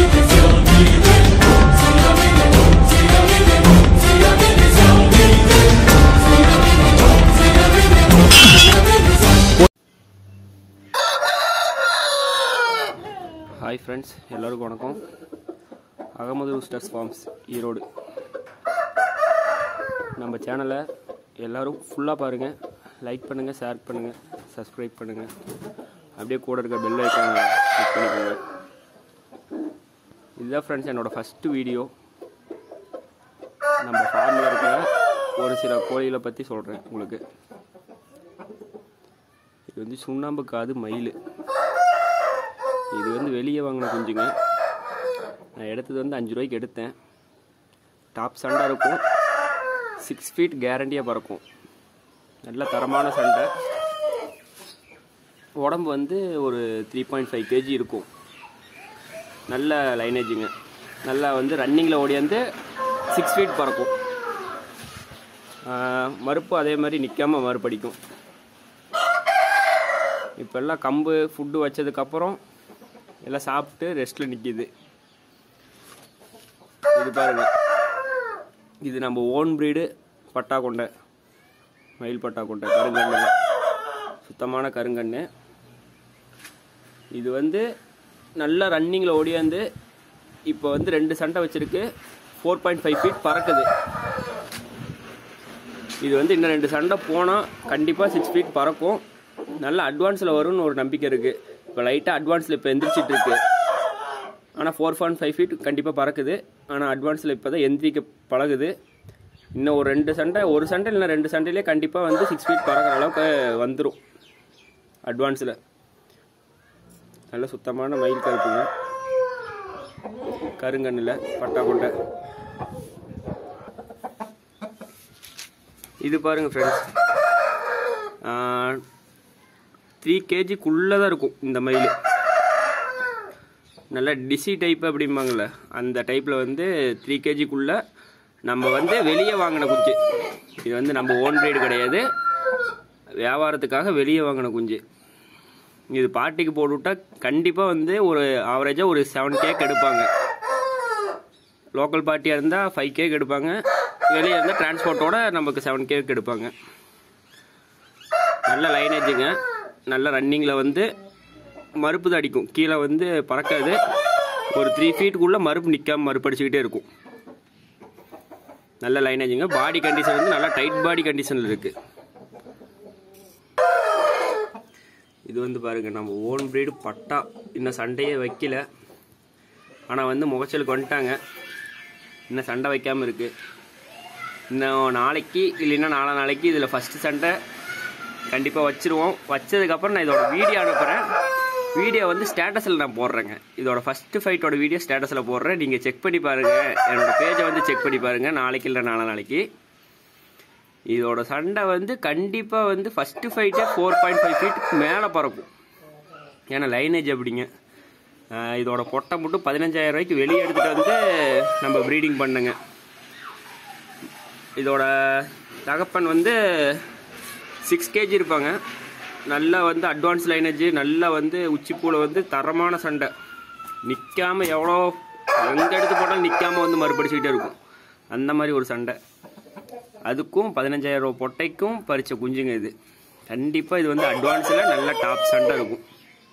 hi friends எல்லோருக்கும் வணக்கம் Ahmed roosters forms Erode நம்ம சேனலை எல்லோரும் ஃபுல்லாக பாருங்கள் லைக் பண்ணுங்கள் ஷேர் பண்ணுங்கள் சப்ஸ்கிரைப் பண்ணுங்கள் அப்படியே கூட இருக்க பெல் ஐக்கான கிளிக் பண்ணிக்கோங்க இதுதான் ஃப்ரெண்ட்ஸ் என்னோடய ஃபஸ்ட்டு வீடியோ நம்ம ஃபார்மில் இருக்கிற ஒரு சில கோழிகளை பற்றி சொல்கிறேன் உங்களுக்கு இது வந்து சுண்ணாம்பு காது மயில் இது வந்து வெளியே வாங்கின குஞ்சுங்க நான் எடுத்தது வந்து அஞ்சு ரூபாய்க்கு எடுத்தேன் டாப் சண்டை இருக்கும் சிக்ஸ் ஃபீட் கேரண்டியாக பறக்கும் நல்ல தரமான சண்டை உடம்பு வந்து ஒரு த்ரீ பாயிண்ட் ஃபைவ் கேஜி இருக்கும் நல்ல லைனேஜுங்க நல்லா வந்து ரன்னிங்கில் ஓடியாந்து சிக்ஸ் ஃபீட் பறக்கும் ஆஹ் மறுப்பு அதே மாதிரி நிற்காம மறுபடிக்கும் இப்போல்லாம் கம்பு ஃபுட்டு வச்சதுக்கப்புறம் எல்லாம் சாப்பிட்டு ரெஸ்ட்டில் நிற்கிது இது பாருங்க இது நம்ம ஓன் ப்ரீடு பட்டா கொண்டை மயில் பட்டா கொண்டை கருங்கண்ணு சுத்தமான கருங்கண்ணு இது வந்து நல்லா ரன்னிங்கில் ஓடியாந்து இப்போ வந்து ரெண்டு சண்டை வச்சிருக்கு ஃபோர் பாயிண்ட் ஃபைவ் ஃபீட் பறக்குது இது வந்து இன்னும் ரெண்டு சண்டை போனால் கண்டிப்பாக சிக்ஸ் ஃபீட் பறக்கும் நல்ல அட்வான்ஸில் வரும்னு ஒரு நம்பிக்கை இருக்குது இப்போ லைட்டாக அட்வான்ஸில் இப்போ எந்திரிச்சிட்டு இருக்கு ஆனால் ஃபோர் பாயிண்ட் ஃபைவ் ஃபீட் கண்டிப்பாக பறக்குது ஆனால் அட்வான்ஸில் இப்போ தான் எந்திரிக்க பழகுது இன்னும் ஒரு ரெண்டு சண்டை ஒரு சண்டை இல்லைனா ரெண்டு சண்டையிலே கண்டிப்பாக வந்து சிக்ஸ் ஃபீட் பறக்கிற அளவுக்கு வந்துடும் அட்வான்ஸில் நல்ல சுத்தமான மயில் கருப்புங்க கருங்கண்ணில் பட்டா கொண்டை இது பாருங்க ஃப்ரெண்ட்ஸ் த்ரீ கேஜிக்குள்ளே தான் இருக்கும் இந்த மயில் நல்ல டிசி டைப் அப்படிம்பாங்கள்ல அந்த டைப்பில் வந்து த்ரீ கேஜிக்குள்ளே நம்ம வந்து வெளியே வாங்கின குஞ்சு இது வந்து நம்ம ஓன் ப்ரீடு கிடையாது வியாபாரத்துக்காக வெளியே வாங்கின குஞ்சு இது பார்ட்டிக்கு போட்டுவிட்டா கண்டிப்பாக வந்து ஒரு ஆவரேஜாக ஒரு செவன் கேக் எடுப்பாங்க லோக்கல் பார்ட்டியாக இருந்தால் ஃபைவ் கேக் எடுப்பாங்க வெளியே இருந்தால் டிரான்ஸ்போர்ட்டோட நமக்கு செவன் கேக் எடுப்பாங்க நல்ல லைனேஜுங்க நல்ல ரன்னிங்கில் வந்து மறுப்பு தான் அடிக்கும் கீழே வந்து பறக்காது ஒரு த்ரீ ஃபீட்டுக்குள்ளே மறுப்பு நிற்காம மறுப்படிச்சுக்கிட்டே இருக்கும் நல்ல லைனேஜுங்க பாடி கண்டிஷன் வந்து நல்லா டைட் பாடி கண்டிஷனில் இருக்குது இது வந்து பாருங்க நம்ம ஓன் ப்ரீடு பட்டா இன்னும் சண்டையே வைக்கல ஆனால் வந்து முகச்சலுக்கு வந்துட்டாங்க இன்னும் சண்டை வைக்காமல் இருக்குது இன்னும் நாளைக்கு இல்லைன்னா நாளை நாளைக்கு இதில் ஃபஸ்ட்டு சண்டை கண்டிப்பாக வச்சுருவோம் வச்சதுக்கப்புறம் நான் இதோட வீடியோ அனுப்புகிறேன் வீடியோ வந்து ஸ்டேட்டஸில் நான் போடுறேங்க இதோட ஃபஸ்ட்டு ஃபைட்டோட வீடியோ ஸ்டேட்டஸில் போடுறேன் நீங்கள் செக் பண்ணி பாருங்கள் என்னோடய பேஜை வந்து செக் பண்ணி பாருங்கள் நாளைக்கு இல்லை நாளை நாளைக்கு இதோட சண்டை வந்து கண்டிப்பாக வந்து ஃபஸ்ட்டு ஃபைட்டே ஃபோர் பாயிண்ட் ஃபைவ் ஃபீட்டுக்கு மேலே பறக்கும் ஏன்னா லைனேஜ் அப்படிங்க ஆஹ் இதோட கொட்டை மட்டும் பதினஞ்சாயிரம் ரூபாய்க்கு வெளியே எடுத்துகிட்டு வந்து நம்ம ப்ரீடிங் பண்ணுங்க இதோட தகப்பன் வந்து சிக்ஸ் கேஜி இருப்பாங்க நல்லா வந்து அட்வான்ஸ் லைனேஜ் நல்லா வந்து உச்சிப்பூவில் வந்து தரமான சண்டை நிற்காம எவ்வளோ எங்கே எடுத்து போட்டாலும் நிற்காம வந்து மறுபடிச்சுக்கிட்டே இருக்கும் அந்த மாதிரி ஒரு சண்டை அதுக்கும் பதினஞ்சாயிரம் ரூபா பொட்டைக்கும் பறித்த குஞ்சுங்க இது கண்டிப்பாக இது வந்து அட்வான்ஸில் நல்ல டாப் சண்டை இருக்கும்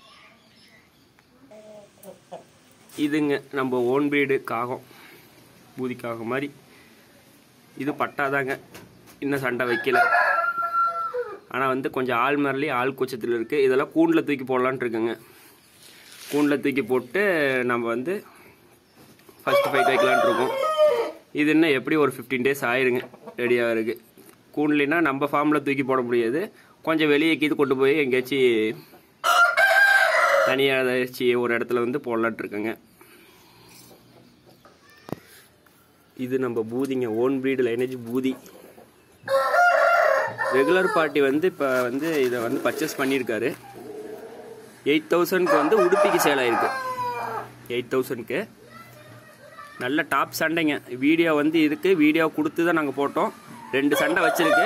இதுங்க நம்ம ஓன் பிரீடு காகம் பூதி காகம் மாதிரி இது பட்டாதாங்க இன்னும் சண்டை வைக்கல ஆனால் வந்து கொஞ்சம் ஆள் மரலி ஆள் கூச்சத்தில் இருக்குது இதெல்லாம் கூண்டில் தூக்கி போடலான்ட்டு இருக்குங்க கூண்டில் தூக்கி போட்டு நம்ம வந்து ஃபஸ்ட்டு ஃபைட் வைக்கலான்ட்டு இருக்கோம் இது இன்னும் எப்படி ஒரு ஃபிஃப்டீன் டேஸ் ஆயிருங்க ரெடியாக இருக்குது கூண்டுலினா நம்ம ஃபார்மில் தூக்கி போட முடியாது கொஞ்சம் வெளியே கீது கொண்டு போய் எங்கேயாச்சும் தனியாக ஏதாச்சும் ஒரு இடத்துல வந்து போடலான்ட்டு இருக்குங்க இது நம்ம பூதிங்க ஓன் ப்ரீடு லைனேஜ் பூதி ரெகுலர் பார்ட்டி வந்து இப்போ வந்து இதை வந்து பர்ச்சேஸ் பண்ணியிருக்காரு எயிட் தௌசண்ட்க்கு வந்து உடுப்பிக்கு சேல் ஆயிருக்கு எயிட் தௌசண்ட்க்கு நல்ல டாப் சண்டைங்க வீடியோ வந்து இருக்குது வீடியோ கொடுத்து தான் நாங்கள் போட்டோம் ரெண்டு சண்டை வச்சிருக்கு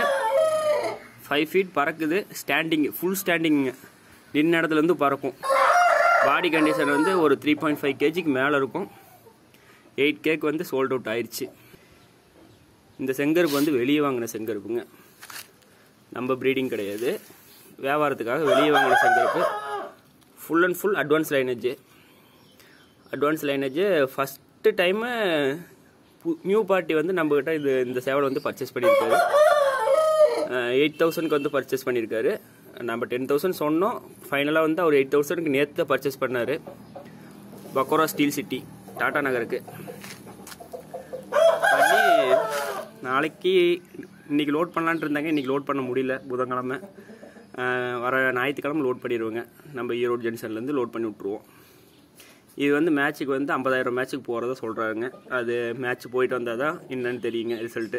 ஃபைவ் ஃபீட் பறக்குது ஸ்டாண்டிங் ஃபுல் ஸ்டாண்டிங்க நின்ன இடத்துலேருந்து பறக்கும் பாடி கண்டிஷன் வந்து ஒரு த்ரீ பாயிண்ட் ஃபைவ் கேஜிக்கு மேலே இருக்கும் எயிட் கேக் வந்து சோல்ட் அவுட் ஆயிடுச்சு இந்த செங்கருப்பு வந்து வெளியே வாங்கின செங்கருப்புங்க நம்ம ப்ரீடிங் கிடையாது வியாபாரத்துக்காக வெளியே வாங்கின செங்கருப்பு full and full advance lineage advance lineage first time new party வந்து நம்மக்கிட்ட இது இந்த சேவல் வந்து பர்ச்சேஸ் பண்ணியிருக்காரு எயிட் தௌசண்ட்க்கு வந்து பர்ச்சேஸ் பண்ணியிருக்காரு நம்ம டென் தௌசண்ட் சொன்னோம் ஃபைனலாக வந்து அவர் எயிட் தௌசண்ட்க்கு நேற்று பர்ச்சேஸ் பண்ணார் பக்கோரா ஸ்டீல் சிட்டி டாடா நகருக்கு பண்ணி நாளைக்கு இன்றைக்கி லோட் பண்ணலான்ட்டு இருந்தாங்க இன்றைக்கி லோட் பண்ண முடியல புதன்கிழமை அஹ் வர ஞாயிற்றுக்கிழமை லோட் பண்ணிடுவோங்க நம்ம ஈரோடு ஜங்ஷன்லேருந்து லோட் பண்ணி விட்ருவோம் இது வந்து மேட்ச்சுக்கு வந்து ஐம்பதாயிரம் மேட்ச்சுக்கு போகிறதா சொல்கிறாங்க அது மேட்ச் போயிட்டு வந்தால் தான் என்னன்னு தெரியுங்க ரிசல்ட்டு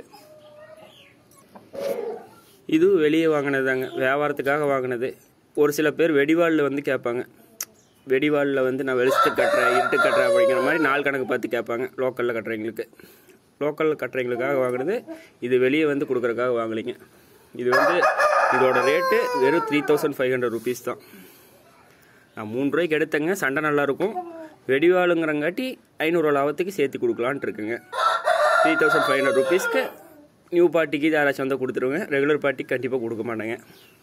இது வெளியே வாங்கினது தாங்க வியாபாரத்துக்காக வாங்கினது ஒரு சில பேர் வெடிவாளில் வந்து கேட்பாங்க வெடிவாளில் வந்து நான் வெளிச்சத்து கட்டுறேன் இருட்டு கட்டுறேன் அப்படிங்கிற மாதிரி நாள் கணக்கு பார்த்து கேட்பாங்க லோக்கலில் கட்டுறவங்களுக்கு லோக்கல் கட்டுறவங்களுக்காக வாங்கினது இது வெளியே வந்து கொடுக்குறதுக்காக வாங்கலைங்க இது வந்து இதோட ரேட்டு வெறும் three thousand five hundred rupees தான் நான் மூணு ரூபாய்க்கு எடுத்தேங்க சண்டை நல்லாயிருக்கும் வெடிவாளுங்கிறங்காட்டி ஐநூறுரூவா லாபத்துக்கு சேர்த்து கொடுக்கலான்ட்டு இருக்குங்க த்ரீ தௌசண்ட் ஃபைவ் ஹண்ட்ரட் ருபீஸ்க்கு நியூ பார்ட்டிக்கு யாராச்சும் வந்தால் கொடுத்துருவேங்க ரெகுலர் பார்ட்டிக்கு கண்டிப்பாக கொடுக்க மாட்டேங்க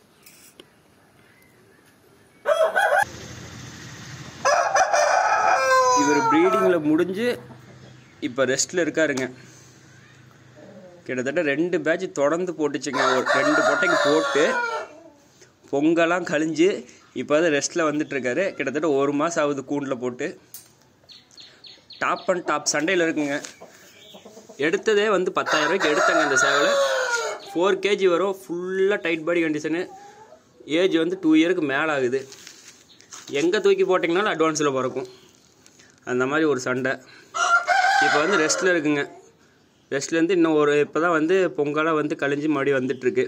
இவர் ப்ரீடிங்கில் முடிஞ்சு இப்போ ரெஸ்ட்டில் இருக்காருங்க கிட்டத்தட்ட ரெண்டு பேட்ச் தொடர்ந்து போட்டுச்சுங்க ஒரு ரெண்டு பொட்டைக்கு போட்டு பொங்கலாம் கழிஞ்சு இப்போ தான் ரெஸ்ட்டில் வந்துட்டுருக்காரு கிட்டத்தட்ட ஒரு மாதம் ஆகுது கூண்டில் போட்டு டாப் அண்ட் டாப் சண்டையில் இருக்குங்க எடுத்ததே வந்து பத்தாயிரம் ரூபாய்க்கு எடுத்தேங்க இந்த சேவலை ஃபோர் கேஜி வரும் ஃபுல்லாக டைட் பாடி கண்டிஷனு ஏஜ் வந்து டூ இயருக்கு மேலே ஆகுது எங்கே தூக்கி போட்டிங்கனாலும் அட்வான்ஸில் பிறக்கும் அந்த மாதிரி ஒரு சண்டை இப்போ வந்து ரெஸ்ட்டில் இருக்குங்க ரெஸ்ட்லேருந்து இன்னும் ஒரு இப்போ தான் வந்து பொங்கலாக வந்து கழிஞ்சு மறுபடியும் வந்துட்டுருக்கு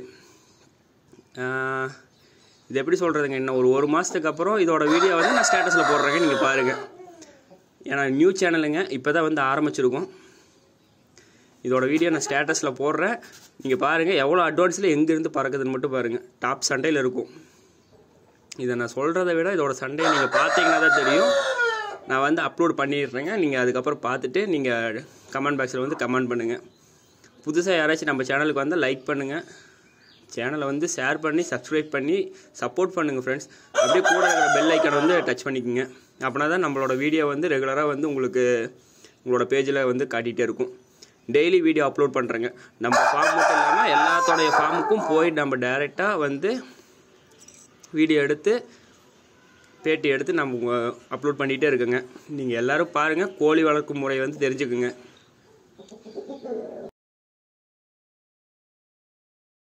இது எப்படி சொல்கிறதுங்க இன்னும் ஒரு ஒரு மாதத்துக்கு அப்புறம் இதோட வீடியோ வந்து நான் ஸ்டேட்டஸில் போடுறேங்க நீங்கள் பாருங்கள் ஏன்னா நியூ சேனலுங்க இப்போ தான் வந்து ஆரம்பிச்சிருக்கோம் இதோட வீடியோ நான் ஸ்டேட்டஸில் போடுறேன் நீங்கள் பாருங்கள் எவ்வளோ அட்வான்ஸில் எங்கேருந்து பறக்குதுன்னு மட்டும் பாருங்கள் டாப் சண்டையில் இருக்கும் இதை நான் சொல்கிறத விட இதோட சண்டையை நீங்கள் பார்த்தீங்கன்னா தான் தெரியும் நான் வந்து அப்லோட் பண்ணிடுறேங்க நீங்கள் அதுக்கப்புறம் பார்த்துட்டு நீங்கள் கமெண்ட் பாக்ஸில் வந்து கமெண்ட் பண்ணுங்கள் புதுசாக யாராச்சும் நம்ம சேனலுக்கு வந்தால் லைக் பண்ணுங்கள் சேனலை வந்து ஷேர் பண்ணி சப்ஸ்கிரைப் பண்ணி சப்போர்ட் பண்ணுங்கள் ஃப்ரெண்ட்ஸ் அப்படியே கூட இருக்கிற பெல் ஐக்கனை வந்து டச் பண்ணிக்கோங்க அப்படின்னா தான் நம்மளோட வீடியோ வந்து ரெகுலராக வந்து உங்களுக்கு உங்களோட பேஜில் வந்து காட்டிகிட்டே இருக்கும் டெய்லி வீடியோ அப்லோட் பண்ணுறேங்க நம்ம ஃபார்ம் மட்டும் இல்லாமல் எல்லாத்தோடைய ஃபார்முக்கும் போய் நம்ம டைரெக்டாக வந்து வீடியோ எடுத்து பேட்டி எடுத்து நம்ம அப்லோட் பண்ணிகிட்டே இருக்கேங்க நீங்கள் எல்லோரும் பாருங்கள் கோழி வளர்க்கும் முறை வந்து தெரிஞ்சுக்குங்க